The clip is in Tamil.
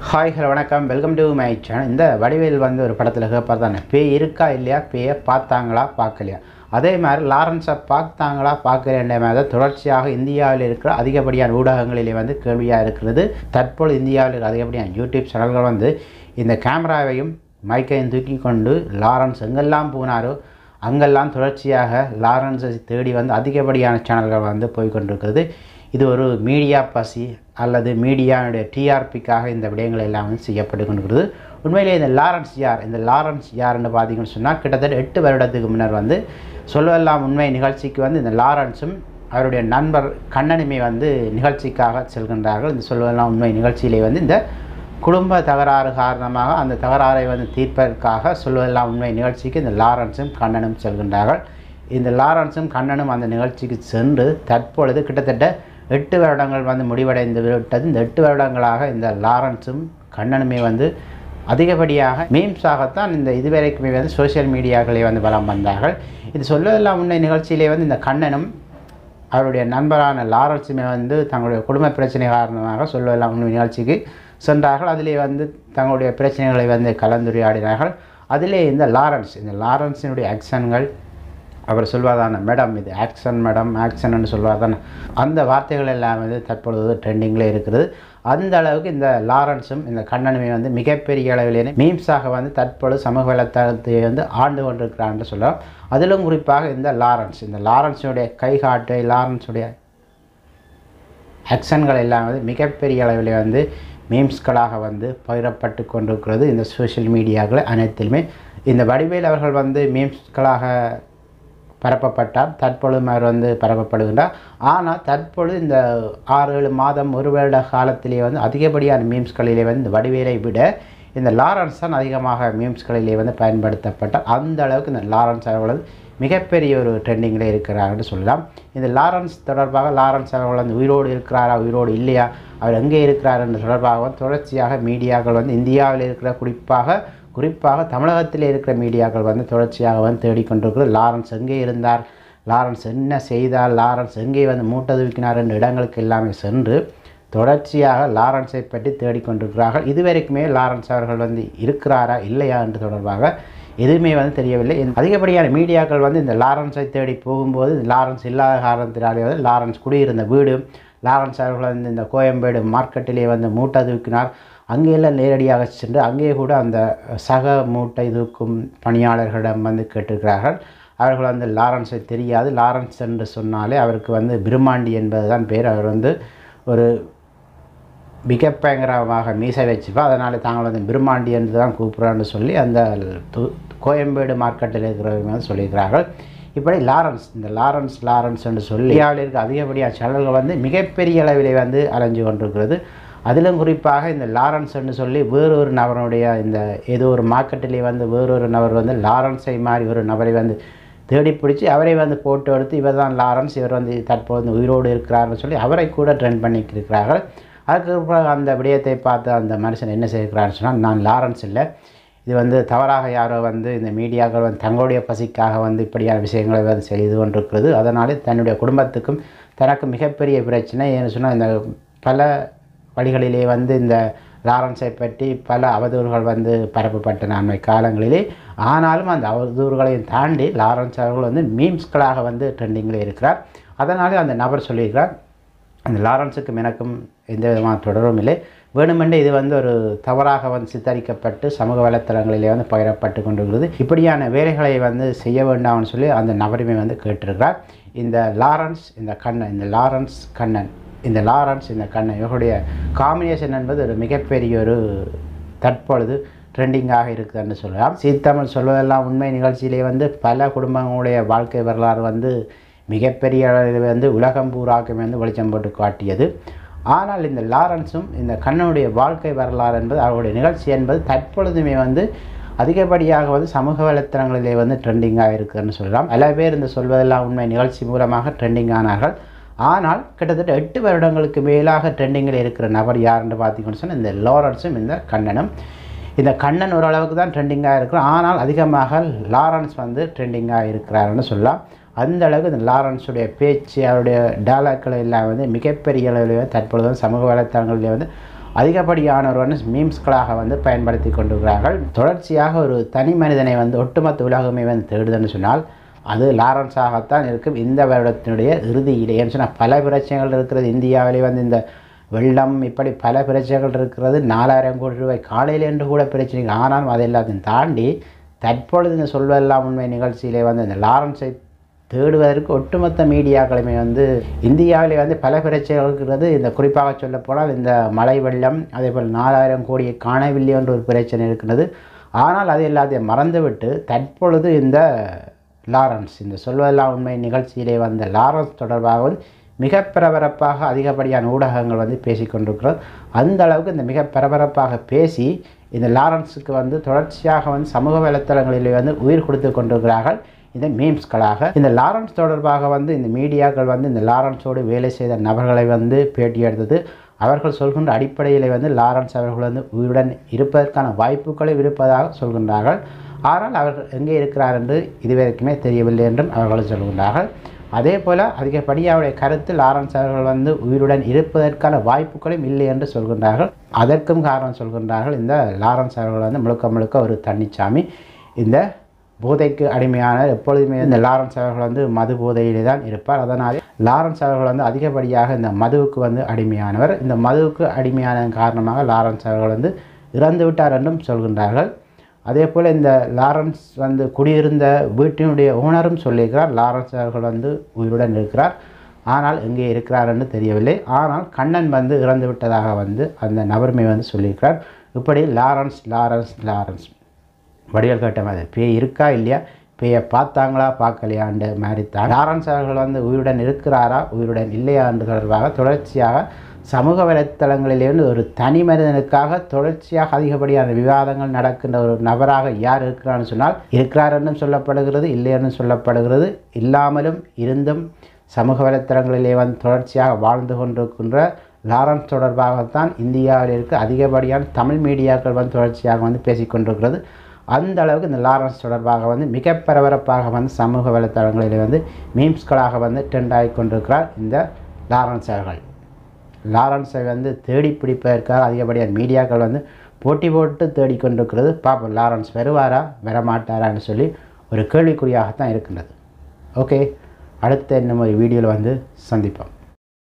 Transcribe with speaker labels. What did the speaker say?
Speaker 1: ஹாய் ஹலோ வணக்கம் வெல்கம் டு மை சேனல் இந்த வடிவேல் வந்து ஒரு படத்தில் கேட்பார் தானே பேய் இருக்கா இல்லையா பேயை பார்த்தாங்களா பார்க்கலையா அதே மாதிரி லாரன்ஸை பார்த்தாங்களா பார்க்கலைன்ற மாதிரி தான் தொடர்ச்சியாக இந்தியாவில் இருக்கிற அதிகப்படியான ஊடகங்களிலே வந்து கேள்வியாக இருக்கிறது தற்போது இந்தியாவில் இருக்கிற அதிகப்படியான யூடியூப் சேனல்கள் வந்து இந்த கேமராவையும் மைக்கையும் தூக்கி கொண்டு லாரன்ஸ் எங்கெல்லாம் போனாரோ அங்கெல்லாம் தொடர்ச்சியாக லாரன்ஸை தேடி வந்து அதிகப்படியான சேனல்கள் வந்து போய் கொண்டிருக்கிறது இது ஒரு மீடியா பசி அல்லது மீடியாவுடைய டிஆர்பிக்காக இந்த விடயங்கள் எல்லாம் வந்து செய்யப்பட்டு கொண்டிருக்கிறது உண்மையிலே இந்த லாரன்ஸ் யார் இந்த லாரன்ஸ் யாருன்னு பார்த்தீங்கன்னு சொன்னால் கிட்டத்தட்ட எட்டு வருடத்துக்கு முன்னர் வந்து சொல்லவெல்லாம் உண்மை நிகழ்ச்சிக்கு வந்து இந்த லாரன்ஸும் அவருடைய நண்பர் கண்ணனுமே வந்து நிகழ்ச்சிக்காக செல்கின்றார்கள் இந்த சொல்லவெல்லாம் உண்மை நிகழ்ச்சியிலே வந்து இந்த குடும்ப தகராறு காரணமாக அந்த தகராறை வந்து தீர்ப்பதற்காக சொல்வதெல்லாம் உண்மை நிகழ்ச்சிக்கு இந்த லாரன்ஸும் கண்ணனும் செல்கின்றார்கள் இந்த லாரன்ஸும் கண்ணனும் அந்த நிகழ்ச்சிக்கு சென்று தற்பொழுது கிட்டத்தட்ட எட்டு வருடங்கள் வந்து முடிவடைந்து விட்டது இந்த எட்டு வருடங்களாக இந்த லாரன்ஸும் கண்ணனுமே வந்து அதிகப்படியாக மீம்ஸாகத்தான் இந்த இதுவரைக்குமே வந்து சோஷியல் மீடியாக்களே வந்து வலம் வந்தார்கள் இது சொல்வதெல்லாம் உண்மை நிகழ்ச்சியிலே வந்து இந்த கண்ணனும் அவருடைய நண்பரான லாரன்ஸுமே வந்து தங்களுடைய குடும்ப பிரச்சனை காரணமாக சொல்வதெல்லாம் உண்மை நிகழ்ச்சிக்கு சென்றார்கள் அதிலே வந்து தங்களுடைய பிரச்சனைகளை வந்து கலந்துரையாடினார்கள் அதிலே இந்த லாரன்ஸ் இந்த லாரன்ஸினுடைய ஆக்ஷன்கள் அவர் சொல்வாதான மேடம் இது ஆக்ஷன் மேடம் ஆக்ஷன்னு சொல்வார் தானே அந்த வார்த்தைகள் எல்லாம் வந்து தற்பொழுது ட்ரெண்டிங்கில் இருக்கிறது அந்த அளவுக்கு இந்த லாரன்ஸும் இந்த கண்ணனுமே வந்து மிகப்பெரிய அளவிலேயே மீம்ஸாக வந்து தற்பொழுது சமூக வலைத்தளத்தை வந்து ஆண்டு கொண்டிருக்கிறான்னு சொல்லலாம் அதிலும் குறிப்பாக இந்த லாரன்ஸ் இந்த லாரன்ஸுடைய கைகாட்டு லாரன்ஸுடைய ஆக்ஷன்கள் எல்லாம் வந்து மிகப்பெரிய அளவில் வந்து மீம்ஸ்களாக வந்து பகிரப்பட்டு கொண்டிருக்கிறது இந்த சோஷியல் மீடியாக்கள் அனைத்திலுமே இந்த வடிவேல் அவர்கள் வந்து மீம்ஸ்களாக பரப்பப்பட்டார் தற்பொழுது அவர் வந்து பரப்பப்படுகின்றார் ஆனால் தற்பொழுது இந்த ஆறு ஏழு மாதம் ஒரு வருட காலத்திலே வந்து அதிகப்படியான மீம்ஸ்களிலே வந்து இந்த வடிவேலை விட இந்த லாரன்ஸ் தான் அதிகமாக மீம்ஸ்களிலே வந்து பயன்படுத்தப்பட்டார் அந்த அளவுக்கு இந்த லாரன்ஸ் அவர்கள் வந்து மிகப்பெரிய ஒரு ட்ரெண்டிங்கில் இருக்கிறார்னு சொல்லலாம் இந்த லாரன்ஸ் தொடர்பாக லாரன்ஸ் அவர்கள் வந்து உயிரோடு இருக்கிறாரா உயிரோடு இல்லையா அவர் எங்கே இருக்கிறார் என்ற தொடர்பாக வந்து தொடர்ச்சியாக மீடியாக்கள் வந்து இந்தியாவில் இருக்கிற குறிப்பாக குறிப்பாக தமிழகத்தில் இருக்கிற மீடியாக்கள் வந்து தொடர்ச்சியாக வந்து தேடிக்கொண்டிருக்கிறது லாரன்ஸ் எங்கே இருந்தார் லாரன்ஸ் என்ன செய்தார் லாரன்ஸ் எங்கே வந்து மூட்டை தூக்கினார் என்ற இடங்களுக்கு எல்லாமே சென்று தொடர்ச்சியாக லாரன்ஸை பற்றி தேடிக்கொண்டிருக்கிறார்கள் இதுவரைக்குமே லாரன்ஸ் அவர்கள் வந்து இருக்கிறாரா இல்லையா என்று தொடர்பாக எதுவுமே வந்து தெரியவில்லை அதிகப்படியான மீடியாக்கள் வந்து இந்த லாரன்ஸை தேடி போகும்போது லாரன்ஸ் இல்லாத காரணத்தினாலே வந்து லாரன்ஸ் குடியிருந்த வீடு லாரன்ஸ் அவர்கள் வந்து இந்த கோயம்பேடு மார்க்கெட்டிலே வந்து மூட்டை தூக்கினார் அங்கேயெல்லாம் நேரடியாக சென்று அங்கே கூட அந்த சக மூட்டை தூக்கும் பணியாளர்களிடம் வந்து கேட்டிருக்கிறார்கள் அவர்கள் வந்து லாரன்ஸை தெரியாது லாரன்ஸ் என்று சொன்னாலே அவருக்கு வந்து பிரம்மாண்டி என்பது தான் பேர் அவர் வந்து ஒரு மிகப்பயங்கரமாக மீசை வச்சுப்பா அதனால் தாங்கள் வந்து பிரம்மாண்டி என்று தான் கூப்பிட்றான்னு சொல்லி அந்த து கோயம்பேடு மார்க்கெட்டில் இருக்கிறவங்க வந்து சொல்லியிருக்கிறார்கள் இப்படி லாரன்ஸ் இந்த லாரன்ஸ் லாரன்ஸ் என்று சொல்லி இந்தியாவில் இருக்க அதிகப்படியான சேனல்கள் வந்து மிகப்பெரிய அளவிலே வந்து அலைஞ்சு கொண்டிருக்கிறது அதிலும் குறிப்பாக இந்த லாரன்ஸ் என்று சொல்லி வேறொரு நபருடைய இந்த ஏதோ ஒரு மார்க்கெட்டிலே வந்து வேறொரு நபர் வந்து லாரன்ஸை மாதிரி ஒரு நபரை வந்து தேடி பிடிச்சி அவரை வந்து போட்டோ எடுத்து இவர் தான் லாரன்ஸ் இவர் வந்து தற்போது உயிரோடு இருக்கிறார்னு சொல்லி அவரை கூட ட்ரெண்ட் பண்ணிக்கிறார்கள் அதுக்கப்புறம் அந்த விடயத்தை பார்த்து அந்த மனுஷன் என்ன செய்கிறான்னு சொன்னால் நான் லாரன்ஸ் இல்லை இது வந்து தவறாக யாரோ வந்து இந்த மீடியாக்கள் வந்து தங்களுடைய பசிக்காக வந்து இப்படியான விஷயங்களை வந்து செய்து கொண்டிருக்கிறது அதனாலே தன்னுடைய குடும்பத்துக்கும் தனக்கு மிகப்பெரிய பிரச்சனை ஏன்னு சொன்னால் இந்த பல வழிகளிலே வந்து இந்த லாரன்ஸை பற்றி பல அவதூறுகள் வந்து பரப்பப்பட்டன அண்மை காலங்களிலே ஆனாலும் அந்த அவதூறுகளையும் தாண்டி லாரன்ஸ் அவர்கள் வந்து மீம்ஸ்களாக வந்து ட்ரெண்டிங்கில் இருக்கிறார் அதனாலே அந்த நபர் சொல்லியிருக்கிறார் அந்த லாரன்ஸுக்கும் எனக்கும் எந்த விதமான தொடரும் இல்லை வேணுமென்றே இது வந்து ஒரு தவறாக வந்து சித்தரிக்கப்பட்டு சமூக வலைத்தளங்களிலே வந்து பகிரப்பட்டு கொண்டிருக்கிறது இப்படியான வேலைகளை வந்து செய்ய வேண்டாம்னு சொல்லி அந்த நபருமே வந்து கேட்டிருக்கிறார் இந்த லாரன்ஸ் இந்த கண்ணன் இந்த லாரன்ஸ் கண்ணன் இந்த லாரன்ஸ் இந்த கண்ணன் இவர்களுடைய காம்பினேஷன் என்பது ஒரு மிகப்பெரிய ஒரு தற்பொழுது ட்ரெண்டிங்காக இருக்குதுன்னு சொல்லலாம் சீத்தமிழ் சொல்வதெல்லாம் உண்மை நிகழ்ச்சியிலே வந்து பல குடும்பங்களுடைய வாழ்க்கை வரலாறு வந்து மிகப்பெரிய அளவில் வந்து உலகம் பூராக்குமே வந்து வெளிச்சம் போட்டு காட்டியது ஆனால் இந்த லாரன்ஸும் இந்த கண்ணனுடைய வாழ்க்கை வரலாறு என்பது அவருடைய நிகழ்ச்சி என்பது தற்பொழுதுமே வந்து அதிகப்படியாக வந்து சமூக வலைத்தளங்களிலே வந்து ட்ரெண்டிங்காக இருக்குதுன்னு சொல்லலாம் பல பேர் இந்த சொல்வதெல்லாம் உண்மை நிகழ்ச்சி மூலமாக ட்ரெண்டிங் ஆனார்கள் ஆனால் கிட்டத்தட்ட எட்டு வருடங்களுக்கு மேலாக ட்ரெண்டிங்கில் இருக்கிற நபர் யாருன்னு பார்த்தீங்கன்னு சொன்னால் இந்த லாரன்ஸும் இந்த கண்ணனும் இந்த கண்ணன் ஓரளவுக்கு தான் ட்ரெண்டிங்காக இருக்கிறார் ஆனால் அதிகமாக லாரன்ஸ் வந்து ட்ரெண்டிங்காக இருக்கிறாருன்னு சொல்லலாம் அந்த அளவுக்கு இந்த லாரன்ஸுடைய பேச்சு அவருடைய டயலாக்கள் எல்லாம் வந்து மிகப்பெரிய அளவில் தற்பொழுது சமூக வலைத்தளங்களில் வந்து அதிகப்படியானவர் வந்து மீம்ஸ்களாக வந்து பயன்படுத்தி கொண்டிருக்கிறார்கள் தொடர்ச்சியாக ஒரு தனி மனிதனை வந்து ஒட்டுமொத்த உலகமே வந்து தேடுதுன்னு சொன்னால் அது லாரன்ஸாகத்தான் இருக்கும் இந்த வருடத்தினுடைய இறுதியிலே ஏன்னு சொன்னால் பல பிரச்சனைகள் இருக்கிறது இந்தியாவிலே வந்து இந்த வெள்ளம் இப்படி பல பிரச்சனைகள் இருக்கிறது நாலாயிரம் கோடி ரூபாய் காலையில் என்று கூட பிரச்சனைகள் ஆனாலும் அதை எல்லாத்தையும் தாண்டி தற்பொழுது இந்த சொல்வெல்லாம் உண்மை நிகழ்ச்சியிலே வந்து இந்த லாரன்ஸை தேடுவதற்கு ஒட்டுமொத்த மீடியாக்களுமே வந்து இந்தியாவிலே வந்து பல பிரச்சனைகள் இருக்கிறது இந்த குறிப்பாக சொல்லப்போனால் இந்த மழை வெள்ளம் அதே போல் நாலாயிரம் கோடியை காணவில்லை என்ற ஒரு பிரச்சனை இருக்கிறது ஆனால் அது எல்லாத்தையும் மறந்துவிட்டு தற்பொழுது இந்த லாரன்ஸ் இந்த சொல்வதெல்லாம் உண்மை நிகழ்ச்சியிலே வந்த லாரன்ஸ் தொடர்பாக வந்து மிக பரபரப்பாக அதிகப்படியான ஊடகங்கள் வந்து பேசிக்கொண்டிருக்கிறது அந்த அளவுக்கு இந்த மிக பரபரப்பாக பேசி இந்த லாரன்ஸுக்கு வந்து தொடர்ச்சியாக வந்து சமூக வலைத்தளங்களிலே வந்து உயிர் கொடுத்து கொண்டிருக்கிறார்கள் இந்த மீம்ஸ்களாக இந்த லாரன்ஸ் தொடர்பாக வந்து இந்த மீடியாக்கள் வந்து இந்த லாரன்ஸோடு வேலை செய்த நபர்களை வந்து பேட்டி எடுத்தது அவர்கள் சொல்கின்ற அடிப்படையில் வந்து லாரன்ஸ் அவர்கள் வந்து உயிருடன் இருப்பதற்கான வாய்ப்புகளும் இருப்பதாக சொல்கின்றார்கள் ஆனால் அவர்கள் எங்கே இருக்கிறார் என்று இதுவரைக்குமே தெரியவில்லை என்றும் அவர்கள் சொல்கின்றார்கள் அதே போல் அதிகப்படியாவுடைய கருத்து லாரன்ஸ் அவர்கள் வந்து உயிருடன் இருப்பதற்கான வாய்ப்புகளும் இல்லை என்று சொல்கின்றார்கள் அதற்கும் காரணம் சொல்கின்றார்கள் இந்த லாரன்ஸ் அவர்கள் வந்து முழுக்க முழுக்க ஒரு தன்னிச்சாமி இந்த போதைக்கு அடிமையான எப்பொழுதுமே இந்த லாரன்ஸ் அவர்கள் வந்து மது போதையிலே தான் இருப்பார் அதனாலே லாரன்ஸ் அவர்கள் வந்து அதிகப்படியாக இந்த மதுவுக்கு வந்து அடிமையானவர் இந்த மதுவுக்கு அடிமையான காரணமாக லாரன்ஸ் அவர்கள் வந்து இறந்து விட்டார் என்றும் சொல்கின்றார்கள் அதே போல் இந்த லாரன்ஸ் வந்து குடியிருந்த வீட்டினுடைய ஓனரும் சொல்லியிருக்கிறார் லாரன்ஸ் அவர்கள் வந்து உயிருடன் இருக்கிறார் ஆனால் எங்கே இருக்கிறார் என்று தெரியவில்லை ஆனால் கண்ணன் வந்து இறந்து விட்டதாக வந்து அந்த நபருமே வந்து சொல்லியிருக்கிறார் இப்படி லாரன்ஸ் லாரன்ஸ் லாரன்ஸ் வடிவல் கேட்ட மாதிரி பேய் இருக்கா இல்லையா பேயை பார்த்தாங்களா பார்க்கலையான்ற மாதிரி தான் லாரன்ஸ் அவர்கள் வந்து உயிருடன் இருக்கிறாரா உயிருடன் இல்லையா என்று தொடர்பாக தொடர்ச்சியாக சமூக வலைத்தளங்களிலிருந்து ஒரு தனி மனிதனுக்காக தொடர்ச்சியாக அதிகப்படியான விவாதங்கள் நடக்கின்ற ஒரு நபராக யார் இருக்கிறான்னு சொன்னால் இருக்கிறார் என்றும் சொல்லப்படுகிறது இல்லை என்றும் சொல்லப்படுகிறது இல்லாமலும் இருந்தும் சமூக வலைத்தளங்களிலே வந்து தொடர்ச்சியாக வாழ்ந்து கொண்டிருக்கின்ற லாரன்ஸ் தொடர்பாகத்தான் இந்தியாவில் இருக்க அதிகப்படியான தமிழ் மீடியாக்கள் வந்து தொடர்ச்சியாக வந்து பேசிக்கொண்டிருக்கிறது அந்த அளவுக்கு இந்த லாரன்ஸ் தொடர்பாக வந்து மிக பரபரப்பாக வந்து சமூக வலைத்தளங்களில் வந்து மீம்ஸ்களாக வந்து ட்ரெண்ட் ஆகி கொண்டிருக்கிறார் இந்த லாரன்ஸ் அவர்கள் லாரன்ஸை வந்து தேடி பிடிப்பதற்காக அதிகப்படியான மீடியாக்கள் வந்து போட்டி போட்டு தேடிக்கொண்டிருக்கிறது பார்ப்போம் லாரன்ஸ் வருவாரா வரமாட்டாரான்னு சொல்லி ஒரு கேள்விக்குறியாகத்தான் இருக்கின்றது ஓகே அடுத்த இன்னும் ஒரு வீடியோவில் வந்து சந்திப்போம்